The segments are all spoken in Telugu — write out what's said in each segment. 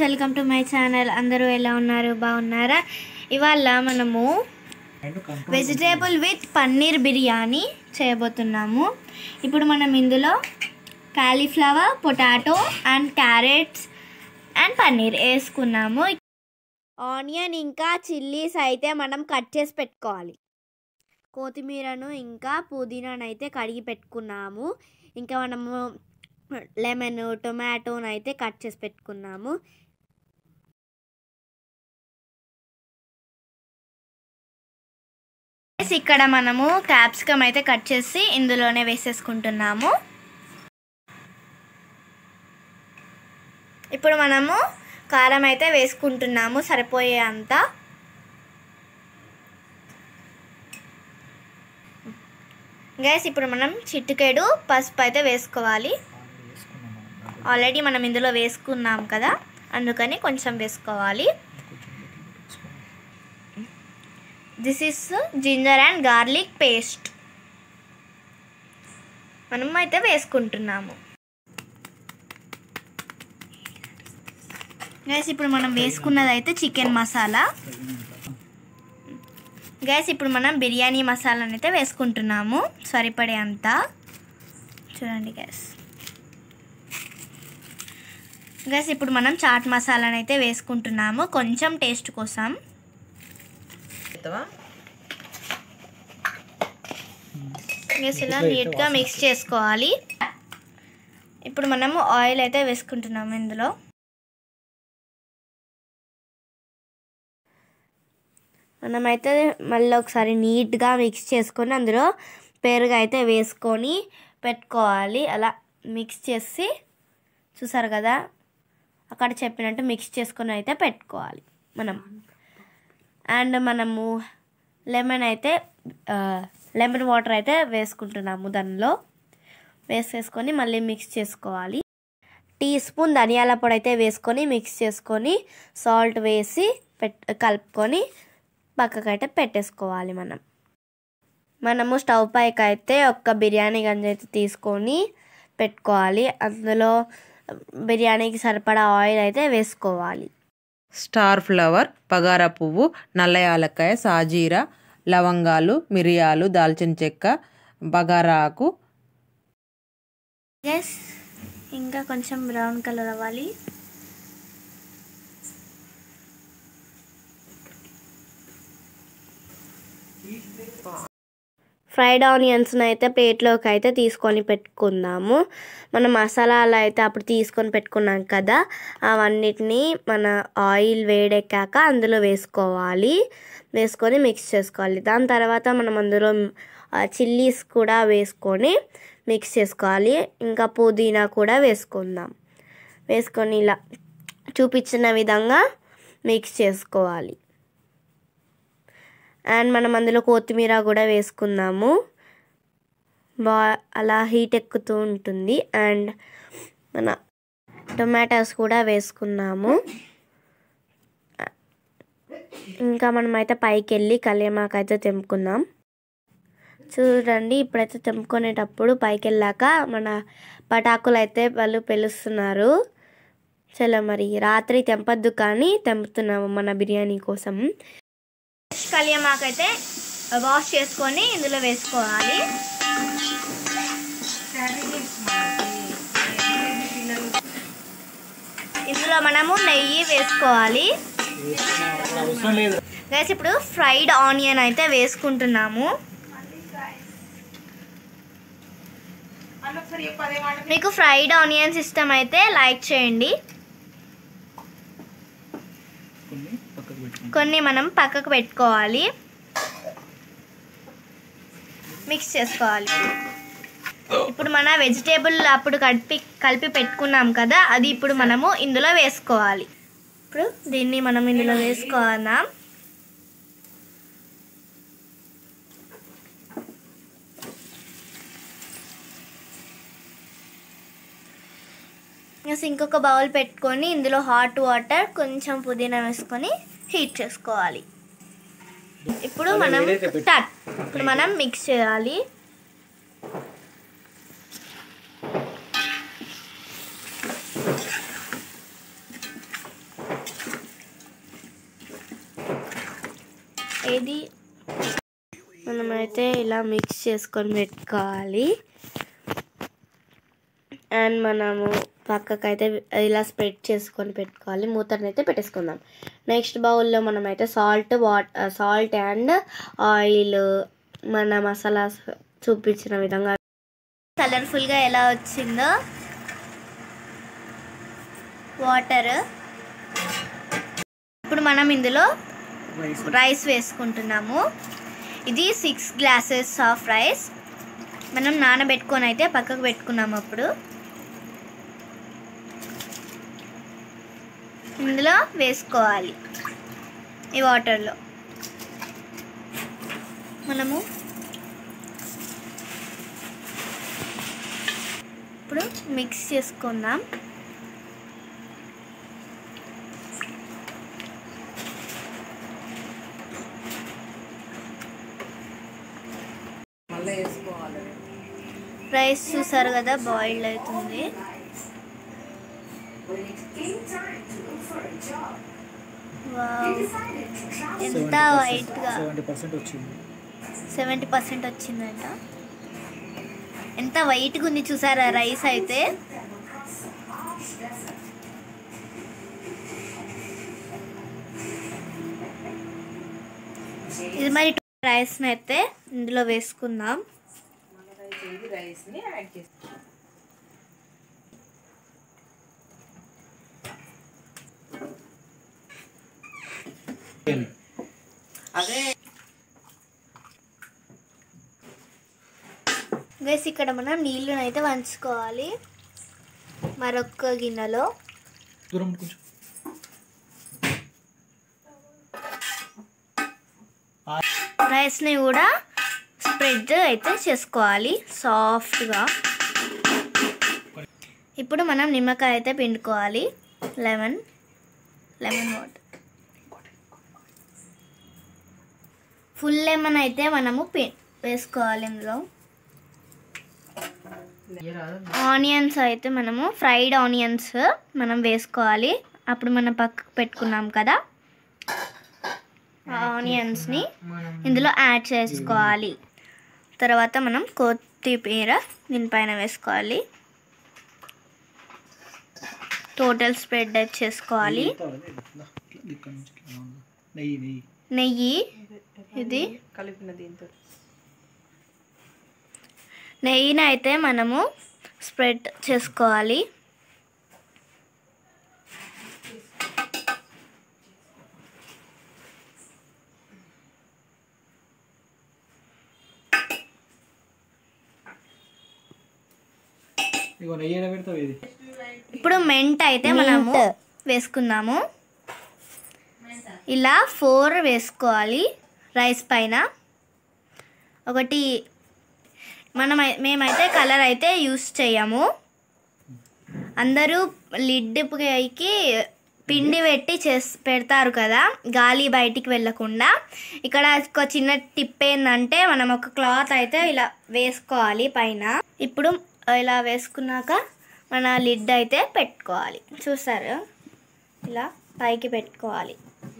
Friends welcome to my channel అందరూ ఎలా ఉన్నారు బాగున్నారా ఇవాళ మనము వెజిటేబుల్ విత్ పన్నీర్ బిర్యానీ చేయబోతున్నాము ఇప్పుడు మనం ఇందులో cauliflower potato and carrots and paneer వేసుకున్నాము ఆనియన్ ఇంకా చిల్లీస్ అయితే మనం కట్ చేసి పెట్టుకోవాలి కొత్తిమీరను ఇంకా పుదీనాను అయితే కడిగి పెట్టుకున్నాము ఇంకా మనము లెమన్ టొమాటోని అయితే కట్ చేసి పెట్టుకున్నాము ఇక్కడ మనము క్యాప్సికమ్ అయితే కట్ చేసి ఇందులోనే వేసేసుకుంటున్నాము ఇప్పుడు మనము కారం అయితే వేసుకుంటున్నాము సరిపోయే అంత గైస్ ఇప్పుడు మనం చిట్టుకేడు పసుపు అయితే వేసుకోవాలి ఆల్రెడీ మనం ఇందులో వేసుకున్నాం కదా అందుకని కొంచెం వేసుకోవాలి this is ginger and garlic paste మనం అయితే వేసుకుంటున్నాము గైస్ ఇప్పుడు మనం వేసుకున్నది అయితే చికెన్ మసాలా గైస్ ఇప్పుడు మనం బిర్యానీ మసాలాని అయితే వేసుకుంటున్నాము సరిపడే అంత చూడండి గైస్ గైస్ ఇప్పుడు మనం చాట్ మసాలాని అయితే వేసుకుంటున్నాము కొంచెం టేస్ట్ కోసం గైస్ ఇలా నీట్గా మిక్స్ చేసుకోవాలి ఇప్పుడు మనము ఆయిల్ అయితే వేసుకుంటున్నాము ఇందులో మనమైతే మళ్ళీ ఒకసారి నీట్గా మిక్స్ చేసుకొని అందులో పెరుగు అయితే వేసుకొని పెట్టుకోవాలి అలా మిక్స్ చేసి చూసారు కదా అక్కడ చెప్పినట్టు మిక్స్ చేసుకొని అయితే పెట్టుకోవాలి మనం అండ్ మనము లెమన్ అయితే లెమన్ వాటర్ అయితే వేసుకుంటున్నాము దానిలో వేసేసుకొని మళ్ళీ మిక్స్ చేసుకోవాలి టీ స్పూన్ ధనియాల పొడి అయితే వేసుకొని మిక్స్ చేసుకొని సాల్ట్ వేసి పెట్ కలుపుకొని పక్కకైతే పెట్టేసుకోవాలి మనం మనము స్టవ్ పైకి అయితే ఒక్క బిర్యానీ గంజి అయితే తీసుకొని పెట్టుకోవాలి అందులో బిర్యానీకి సరిపడా ఆయిల్ అయితే వేసుకోవాలి స్టార్ ఫ్లవర్ పగార పువ్వు నల్ల యాలక్కాయ సాజీర లవంగాలు మిరియాలు దాల్చిన చెక్క బగారా ఆకు ఎస్ ఇంకా కొంచెం బ్రౌన్ కలర్ అవ్వాలి ఫ్రైడ్ ఆనియన్స్ని అయితే ప్లేట్లోకి అయితే తీసుకొని పెట్టుకుందాము మన మసాలాలు అయితే అప్పుడు తీసుకొని పెట్టుకున్నాం కదా అవన్నిటిని మన ఆయిల్ వేడెక్కాక అందులో వేసుకోవాలి వేసుకొని మిక్స్ చేసుకోవాలి దాని తర్వాత మనం అందులో చిల్లీస్ కూడా వేసుకొని మిక్స్ చేసుకోవాలి ఇంకా పుదీనా కూడా వేసుకుందాం వేసుకొని ఇలా చూపించిన విధంగా మిక్స్ చేసుకోవాలి అండ్ మనం అందులో కొత్తిమీర కూడా వేసుకుందాము బా అలా హీట్ ఎక్కుతూ ఉంటుంది అండ్ మన టొమాటోస్ కూడా వేసుకున్నాము ఇంకా మనమైతే పైకి వెళ్ళి కలియమాకు అయితే తెంపుకుందాం చూడండి ఇప్పుడైతే తెంపుకునేటప్పుడు పైకి వెళ్ళాక మన పటాకులు అయితే వాళ్ళు పిలుస్తున్నారు చలో మరి రాత్రి తెంపద్దు కానీ తెంపుతున్నాము మన బిర్యానీ కోసం కలియమాకు అయితే వాష్ చేసుకొని ఇందులో వేసుకోవాలి ఇందులో మనము నెయ్యి వేసుకోవాలి గైస్ ఇప్పుడు ఫ్రైడ్ ఆనియన్ అయితే వేసుకుంటున్నాము మీకు ఫ్రైడ్ ఆనియన్స్ ఇష్టం అయితే లైక్ చేయండి కొన్ని మనం పక్కకు పెట్టుకోవాలి మిక్స్ చేసుకోవాలి ఇప్పుడు మన వెజిటేబుల్ అప్పుడు కలిపి కలిపి పెట్టుకున్నాం కదా అది ఇప్పుడు మనము ఇందులో వేసుకోవాలి ఇప్పుడు దీన్ని మనం ఇందులో వేసుకోవాలా ఇంకొక బౌల్ పెట్టుకొని ఇందులో హాట్ వాటర్ కొంచెం పుదీనా వేసుకొని హీట్ చేసుకోవాలి ఇప్పుడు మనం స్టార్ట్ ఇప్పుడు మనం మిక్స్ చేయాలి ఇది మనమైతే ఇలా మిక్స్ చేసుకొని పెట్టుకోవాలి అండ్ మనము పక్కకైతే ఇలా స్ప్రెడ్ చేసుకొని పెట్టుకోవాలి మూతను అయితే పెట్టేసుకుందాం నెక్స్ట్ బౌల్లో మనమైతే salt what salt and oil మన మసాలాస్ చూపించిన విధంగా కలర్ఫుల్గా ఎలా వచ్చిందో వాటర్ ఇప్పుడు మనం ఇందులో రైస్ వేసుకుంటున్నాము ఇది సిక్స్ గ్లాసెస్ ఆఫ్ రైస్ మనం నానబెట్టుకొని అయితే పక్కకు పెట్టుకున్నాము అప్పుడు ఇందులో వేసుకోవాలి ఈ వాటర్లో మనము ఇప్పుడు మిక్స్ చేసుకుందాం మళ్ళీ వేసుకోవాలి రైస్ చూసారు కదా బాయిల్డ్ అవుతుంది వావ్. ఎంత వైట్గా సెవెంటీ పర్సెంట్ వచ్చింది సెవెంటీ పర్సెంట్ వచ్చిందంట ఎంత వైట్గా ఉంది చూసారా రైస్ అయితే ఇది మరి రైస్ని అయితే ఇందులో వేసుకుందాం రైస్ని యాడ్ చేస్తాం అదే గైస్ ఇక్కడ మనం నీళ్ళని అయితే వంచుకోవాలి మరొక గిన్నెలో దూరం కొంచెం రైస్ని కూడా స్ప్రెడ్ అయితే చేసుకోవాలి సాఫ్ట్గా ఇప్పుడు మనం నిమ్మకాయ అయితే పిండుకోవాలి lemon lemon water full lemon అయితే మనము పి వేసుకోవాలి ఇందులో ఆనియన్స్ అయితే మనము ఫ్రైడ్ ఆనియన్స్ మనం వేసుకోవాలి అప్పుడు మనం పక్కకు పెట్టుకున్నాం కదా ఆ ఆనియన్స్ని మనం ఇందులో యాడ్ చేసుకోవాలి తర్వాత మనం కొత్తిమీర దీనిపైన వేసుకోవాలి టోటల్ స్ప్రెడ్ చేసుకోవాలి ఇక్కడ నుంచి ఇట్లా ఉంది. నెయ్యి నెయ్యి నెయ్యి ఇది కలిపిన దీంతో నెయ్యిని అయితే మనము స్ప్రెడ్ చేసుకోవాలి ఇగో నెయ్యి ఏడ పెడతావు ఇది ఇప్పుడు మెంట్ అయితే మనము వేసుకున్నాము ఇలా ఫోర్ వేసుకోవాలి రైస్ పైన ఒకటి మనం మేమైతే కలర్ అయితే యూస్ చేయము అందరూ లిడ్ పైకి పిండి పెట్టి చేస్ పెడతారు కదా గాలి బయటికి వెళ్ళకుండా ఇక్కడ ఒక చిన్న టిప్ ఏంటంటే మనం ఒక క్లాత్ అయితే ఇలా వేసుకోవాలి పైన ఇప్పుడు ఇలా వేసుకున్నాక మన లిడ్ అయితే పెట్టుకోవాలి చూసారు ఇలా పైకి పెట్టుకోవాలి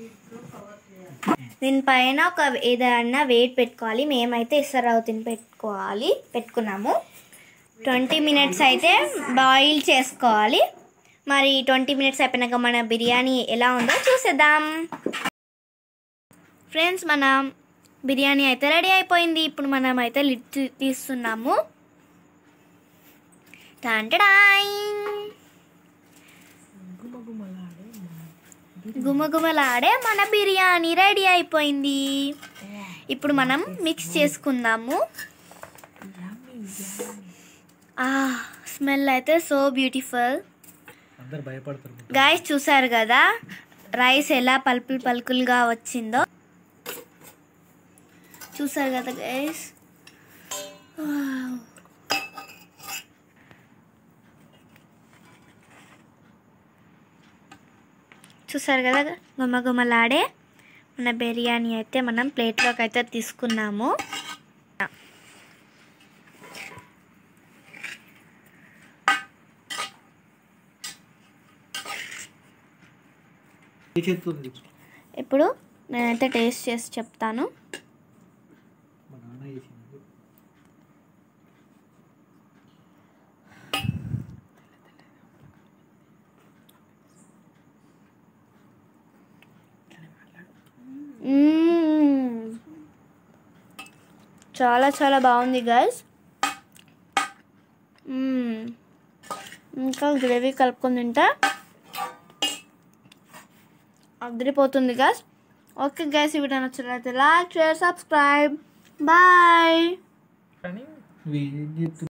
దీనిపైన ఒక ఏదైనా వెయిట్ పెట్టుకోవాలి మేమైతే ఇసరవుతిని పెట్టుకోవాలి పెట్టుకున్నాము ట్వంటీ మినిట్స్ అయితే బాయిల్ చేసుకోవాలి మరి ట్వంటీ మినిట్స్ అయిపోయినాక మన బిర్యానీ ఎలా ఉందో చూసేద్దాం ఫ్రెండ్స్ మన బిర్యానీ అయితే రెడీ అయిపోయింది ఇప్పుడు మనం అయితే లిడ్ తీ- తీస్తున్నాము టాంటడాయ్ గుమగుమలాడే మన బిర్యానీ రెడీ అయిపోయింది ఇప్పుడు మనం మిక్స్ చేసుకుందాము ఆ స్మెల్ అయితే సో బ్యూటిఫుల్ అందరు భయపడతారు గాయస్ చూసారు కదా రైస్ ఎలా పలుకులు పలుకులుగా వచ్చిందో చూసారు కదా గైస్ చూసారు కదా గుమగుమలాడే మన బిర్యానీ అయితే మనం ప్లేట్లోకి అయితే తీసుకున్నాము ఈ చేతితో ఉంది. ఇప్పుడు నేనైతే టేస్ట్ చేసి చెప్తాను మా నాన్న చేసింది మ్మ్. చాలా చాలా బాగుంది గైస్ ఇంకా గ్రేవీ కలుపుకొని తింటే అదిరిపోతుంది గైస్ ఓకే గైస్ ఈ వీడియో నచ్చినట్లయితే లైక్ షేర్ సబ్స్క్రైబ్ బాయ్ కానీ నువ్వు ఏం చేస్తున్నావు